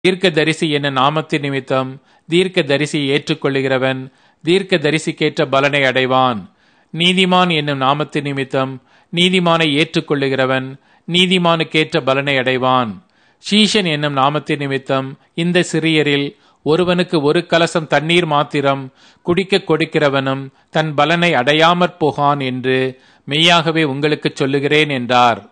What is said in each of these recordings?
தீர்க்கதரிசி என்னும் நாமத்தின் நிமித்தம் தீர்க்கதரிசியை ஏற்றுக்கொள்ளுகிறவன் தீர்க்கதரிசிக்கேற்ற பலனை அடைவான் நீதிமான் என்னும் நாமத்தின் நிமித்தம் நீதிமானை ஏற்றுக்கொள்ளுகிறவன் நீதிமானுக்கேற்ற பலனை அடைவான் சீஷன் என்னும் நாமத்தின் நிமித்தம் இந்த சிறியரில் ஒருவனுக்கு ஒரு கலசம் தண்ணீர் மாத்திரம் குடிக்க கொடுக்கிறவனும் தன் பலனை அடையாமற் போகான் என்று மெய்யாகவே உங்களுக்குச் சொல்லுகிறேன் என்றார்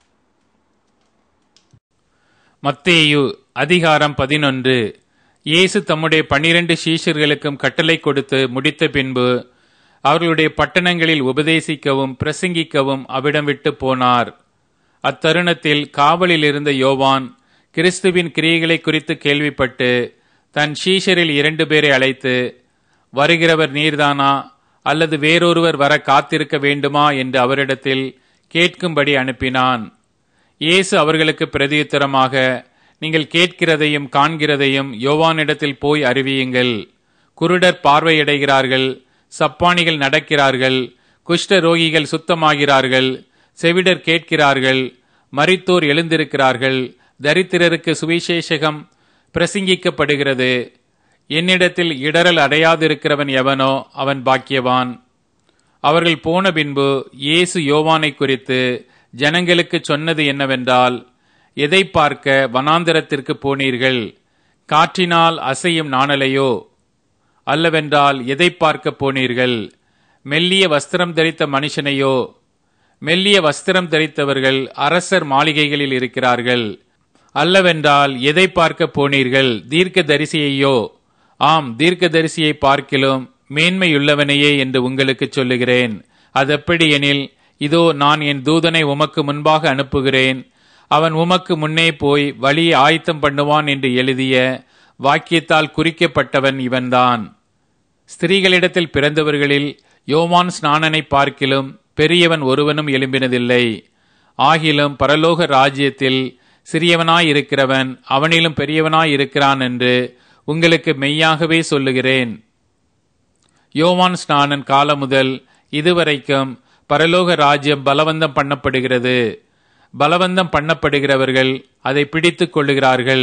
மத்தேயு அதிகாரம் பதினொன்று இயேசு தம்முடைய பன்னிரண்டு சீஷர்களுக்கும் கட்டளை கொடுத்து முடித்த பின்பு அவர்களுடைய பட்டணங்களில் உபதேசிக்கவும் பிரசங்கிக்கவும் அவிடம் விட்டு போனார் அத்தருணத்தில் காவலில் இருந்த யோவான் கிறிஸ்துவின் கிரியைகளை குறித்து கேள்விப்பட்டு தன் சீஷரில் இரண்டு பேரை அழைத்து வருகிறவர் நீர்தானா அல்லது வேறொருவர் வர காத்திருக்க வேண்டுமா என்று அவரிடத்தில் கேட்கும்படி அனுப்பினான் இயேசு அவர்களுக்கு பிரதியுத்தரமாக நீங்கள் கேட்கிறதையும் காண்கிறதையும் யோவானிடத்தில் போய் அறிவியுங்கள் குருடர் பார்வையடைகிறார்கள் சப்பானிகள் நடக்கிறார்கள் குஷ்ட ரோகிகள் சுத்தமாகிறார்கள் செவிடர் கேட்கிறார்கள் மரித்தோர் எழுந்திருக்கிறார்கள் தரித்திரருக்கு சுவிசேஷகம் பிரசங்கிக்கப்படுகிறது என்னிடத்தில் இடரல் அடையாதிருக்கிறவன் எவனோ அவன் பாக்கியவான் அவர்கள் போன பின்பு இயேசு யோவானை குறித்து ஜனங்களுக்கு சொன்னது என்னவென்றால் எதை பார்க்க வனாந்தரத்திற்கு போனீர்கள் காற்றினால் அசையும் நாணலையோ அல்லவென்றால் எதை பார்க்க போனீர்கள் மெல்லிய வஸ்திரம் தரித்த மனுஷனையோ மெல்லிய வஸ்திரம் தரித்தவர்கள் அரசர் மாளிகைகளில் இருக்கிறார்கள் அல்லவென்றால் எதை பார்க்க போனீர்கள் தீர்க்க தரிசியையோ ஆம் தீர்க்க தரிசியை பார்க்கிலும் மேன்மையுள்ளவனையே என்று உங்களுக்கு சொல்லுகிறேன் அதெப்படி எனில் இதோ நான் என் தூதனை உமக்கு முன்பாக அனுப்புகிறேன் அவன் உமக்கு முன்னே போய் வழியை ஆயத்தம் பண்ணுவான் என்று எழுதிய வாக்கியத்தால் குறிக்கப்பட்டவன் இவன்தான் ஸ்திரீகளிடத்தில் பிறந்தவர்களில் யோவான் ஸ்நானனை பார்க்கிலும் பெரியவன் ஒருவனும் எழும்பினதில்லை ஆகிலும் பரலோக ராஜ்யத்தில் சிறியவனாயிருக்கிறவன் அவனிலும் பெரியவனாயிருக்கிறான் என்று உங்களுக்கு மெய்யாகவே சொல்லுகிறேன் யோவான் ஸ்நானன் காலம் முதல் இதுவரைக்கும் பரலோக ராஜ்யம் பலவந்தம் பண்ணப்படுகிறது பலவந்தம் பண்ணப்படுகிறவர்கள் அதை பிடித்துக் கொள்ளுகிறார்கள்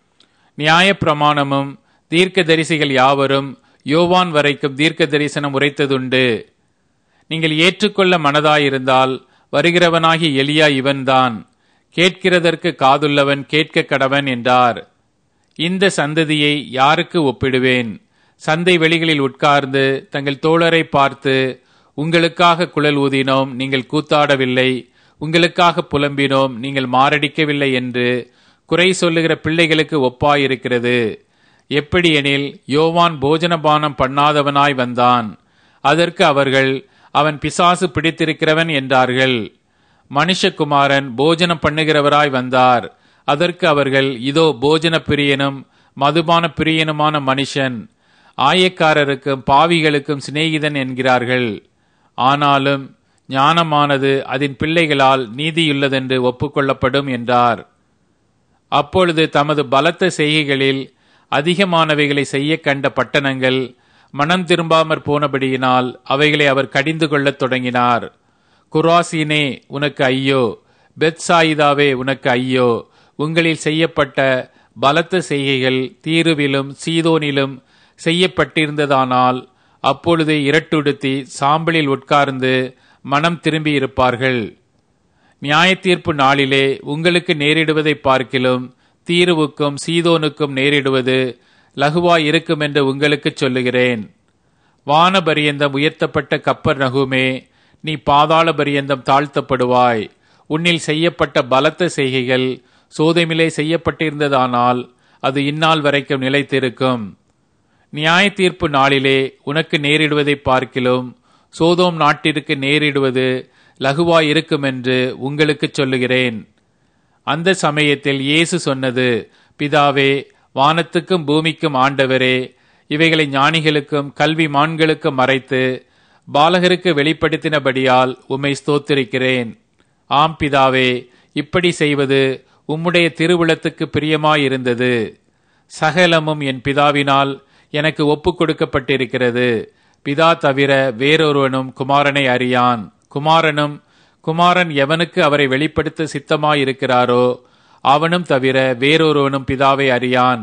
நியாய பிரமாணமும் தீர்க்க தரிசிகள் யாவரும் யோவான் வரைக்கும் தீர்க்க தரிசனம் உரைத்ததுண்டு நீங்கள் ஏற்றுக்கொள்ள மனதாயிருந்தால் வருகிறவனாகி எலியா இவன்தான் கேட்கிறதற்கு காதுள்ளவன் கேட்க கடவன் என்றார் இந்த சந்ததியை யாருக்கு ஒப்பிடுவேன் சந்தை வெளிகளில் உட்கார்ந்து தங்கள் தோழரை பார்த்து உங்களுக்காக குழல் ஊதினோம் நீங்கள் கூத்தாடவில்லை உங்களுக்காக புலம்பினோம் நீங்கள் மாரடிக்கவில்லை என்று குறை சொல்லுகிற பிள்ளைகளுக்கு ஒப்பாயிருக்கிறது எப்படி எனில் யோவான் போஜனபானம் பண்ணாதவனாய் வந்தான் அதற்கு அவர்கள் அவன் பிசாசு பிடித்திருக்கிறவன் என்றார்கள் மனுஷகுமாரன் போஜனம் பண்ணுகிறவராய் வந்தார் அதற்கு அவர்கள் இதோ போஜன பிரியனும் மதுபான பிரியனுமான மனுஷன் ஆயக்காரருக்கும் பாவிகளுக்கும் சிநேகிதன் என்கிறார்கள் ஆனாலும் ஞானமானது அதன் பிள்ளைகளால் நீதியுள்ளதென்று ஒப்புக்கொள்ளப்படும் என்றார் அப்பொழுது தமது பலத்த செய்கைகளில் அதிகமானவைகளை செய்ய கண்ட பட்டணங்கள் மனம் திரும்பாமற் போனபடியினால் அவைகளை அவர் கடிந்து கொள்ளத் தொடங்கினார் குராசினே உனக்கு ஐயோ பெத்சாயிதாவே உனக்கு ஐயோ உங்களில் செய்யப்பட்ட பலத்த செய்கைகள் தீருவிலும் சீதோனிலும் செய்யப்பட்டிருந்ததானால் அப்பொழுது இரட்டுடுத்தி சாம்பலில் உட்கார்ந்து மனம் திரும்பி இருப்பார்கள் நியாய தீர்ப்பு நாளிலே உங்களுக்கு நேரிடுவதை பார்க்கிலும் தீருவுக்கும் சீதோனுக்கும் நேரிடுவது லகுவாய் இருக்கும் என்று உங்களுக்கு சொல்லுகிறேன் வான பரியந்தம் உயர்த்தப்பட்ட கப்பர் நகுமே நீ பாதாள பரியந்தம் தாழ்த்தப்படுவாய் உன்னில் செய்யப்பட்ட பலத்த செய்கைகள் சோதமிலே செய்யப்பட்டிருந்ததானால் அது இந்நாள் வரைக்கும் நிலைத்திருக்கும் நியாய தீர்ப்பு நாளிலே உனக்கு நேரிடுவதை பார்க்கிலும் சோதோம் நாட்டிற்கு நேரிடுவது லகுவாய் இருக்கும் என்று உங்களுக்கு சொல்லுகிறேன் அந்த சமயத்தில் இயேசு சொன்னது பிதாவே வானத்துக்கும் பூமிக்கும் ஆண்டவரே இவைகளை ஞானிகளுக்கும் கல்வி மான்களுக்கும் மறைத்து பாலகருக்கு வெளிப்படுத்தினபடியால் உம்மை ஸ்தோத்திருக்கிறேன் ஆம் பிதாவே இப்படி செய்வது உம்முடைய திருவுளத்துக்கு பிரியமாயிருந்தது சகலமும் என் பிதாவினால் எனக்கு ஒப்புக் கொடுக்கப்பட்டிருக்கிறது பிதா தவிர வேறொருவனும் குமாரனை அறியான் குமாரனும் குமாரன் எவனுக்கு அவரை வெளிப்படுத்த சித்தமாயிருக்கிறாரோ அவனும் தவிர வேறொருவனும் பிதாவை அறியான்